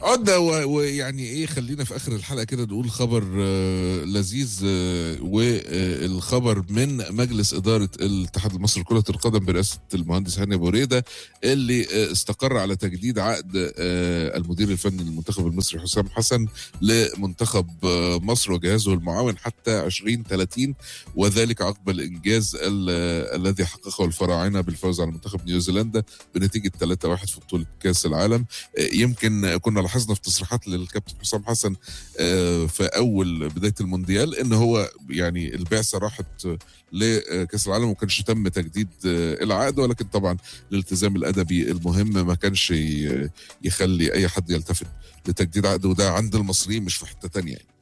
عدنا و- ويعني ايه خلينا في اخر الحلقه كده نقول خبر آه، لذيذ آه، والخبر من مجلس اداره الاتحاد المصري لكره القدم برئاسه المهندس هاني ابو ريده اللي آه، استقر على تجديد عقد آه، المدير الفني للمنتخب المصري حسام حسن لمنتخب آه، مصر وجهازه المعاون حتى 2030 وذلك عقب الانجاز ال- آه، الذي حققه الفراعنه بالفوز على منتخب نيوزيلندا بنتيجه 3-1 في بطوله كاس العالم آه، يمكن كنا لاحظنا في تصريحات للكابتن حسام حسن آه، في اول بدايه المونديال ان هو يعني البعثه راحت آه، لكاس العالم وما كانش تم تجديد آه، العقد ولكن طبعا الالتزام الادبي المهم ما كانش ي- يخلي اي حد يلتفت لتجديد عقد وده عند المصريين مش في حته تانية يعني.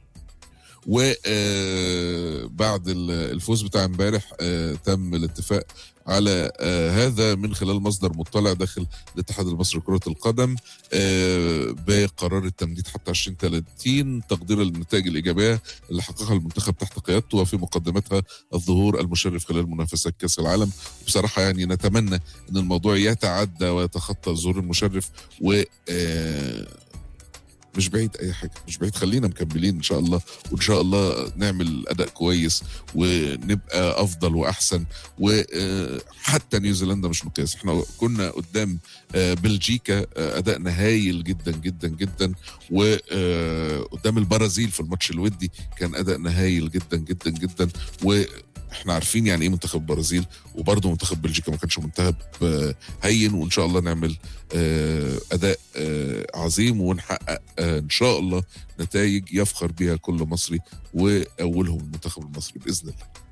وبعد الفوز بتاع امبارح آه، تم الاتفاق على آه، هذا من خلال مصدر مطلع داخل الاتحاد المصري لكرة القدم آه، بقرار التمديد حتى 2030 تقديرا للنتائج الإيجابية اللي حققها المنتخب تحت قيادته وفي مقدمتها الظهور المشرف خلال منافسات كأس العالم بصراحة يعني نتمنى أن الموضوع يتعدى ويتخطى الظهور المشرف و آه، مش بعيد اي حاجه مش بعيد خلينا مكملين ان شاء الله وان شاء الله نعمل اداء كويس ونبقى افضل واحسن وحتى نيوزيلندا مش مقياس احنا كنا قدام آه، بلجيكا آه، ادائنا هايل جدا جدا جدا وقدام البرازيل في الماتش الودي كان ادائنا هايل جدا جدا جدا واحنا عارفين يعني ايه منتخب البرازيل وبرضه منتخب بلجيكا ما كانش منتخب آه، هين وان شاء الله نعمل آه، اداء آه، عظيم ونحقق آه، ان شاء الله نتائج يفخر بها كل مصري واولهم المنتخب المصري باذن الله